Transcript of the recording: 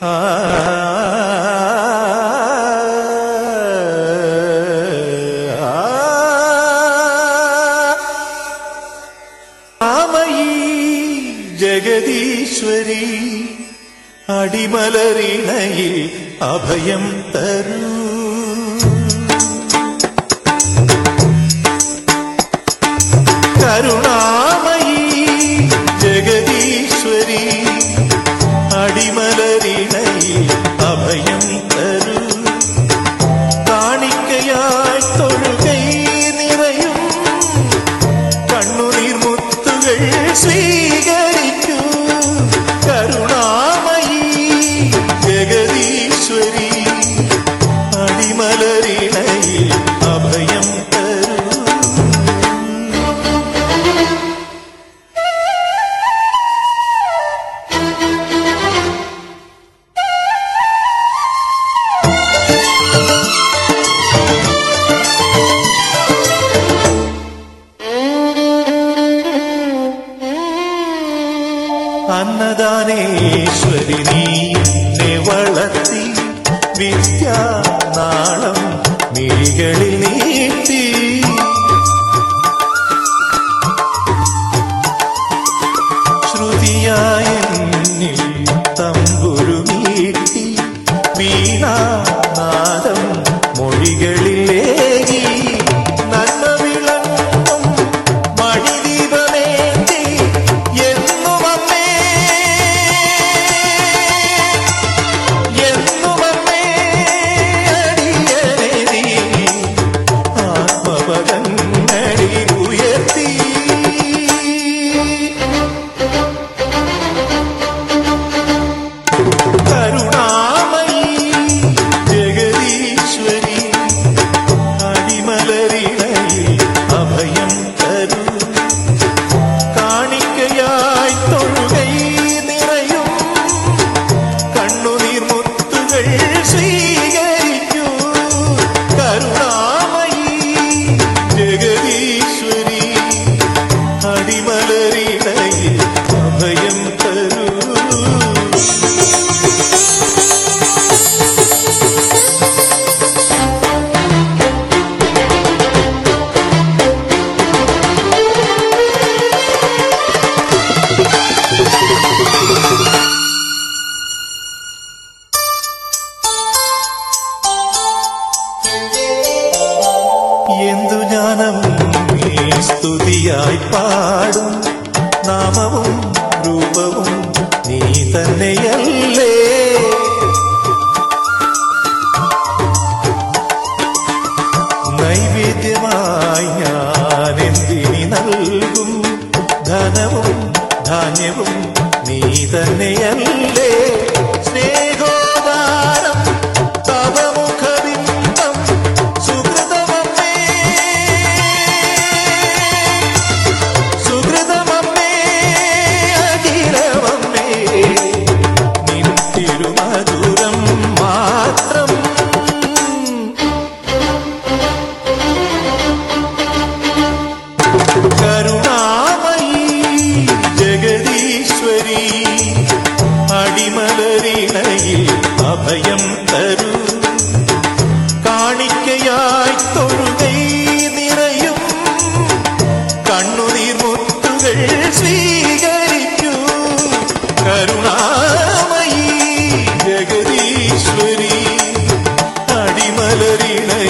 ആമയി ജഗദീശ്വരി അടിമലറിണയിൽ അഭയം തരൂ കരുണാമയി ജഗദീശ്വരി അടിമലരിണയിൽ അഭയം തരൂ കാണിക്കയായി തൊഴുകൈ നിറയും കണ്ണുനീർ മുത്തുകൾ സ്വീകരിക്കൂ കരുണാമയി ജഗദീശ്വരി അടിമലരിണയിൽ അഭയം തരൂ അന്നദാനേശ്വരി നീ വളർത്തി വിദ്യാനാളം മിഴികളിൽ നീട്ടി ശ്രുതിയായ എന്നിൽ തമ്പുരു നീട്ടി വീണാനാദം മൊഴികളിലേകി നന്മ വിളങ്ങും മണിദീപമേന്തി എന്നും അമ്മേ എന്നും അമ്മേ അടിയനെ നീ ആത്മപദങ്ങളിൽ ഉയർത്തി കരുണാമയി ജഗദീശ്വരി അടിമലരിണയിൽ അഭയം തരൂ കാണിക്കയായി തൊഴുകൈ നിറയും കണ്ണുനീർ മുത്തുകൾ സ്വീകരിക്കൂ കരുണാമയി ജഗദീശ്വരി അടിമലരിണയിൽ അഭയം തരൂ എന്തു ജ്ഞാനം നീ സ്തുതിയായി പാടും നാമവും രൂപവും നീ തന്നെയല്ലേ നൈവേദ്യമായി ഞാൻ എന്തിനി നൽകും ധനവും ധാന്യവും നീ തന്നെയല്ലേ സ്നേഹോദാരം തവമുഖബിംബം സുഹൃതമമ്മേ സുഹൃതമമ്മേ അഖിലമമ്മേ നിൻ തിരുമധുരം മാത്രം കരുണാമയി ജഗദീശ്വരി അടിമലരിണയിൽ അഭയം തരൂ കാണിക്കയായി തൊഴുകൈ നിറയും കണ്ണുനീർ മുത്തുകൾ സ്വീകരിക്കൂ കരുണാമയി ജഗദീശ്വരി അടിമലരിണ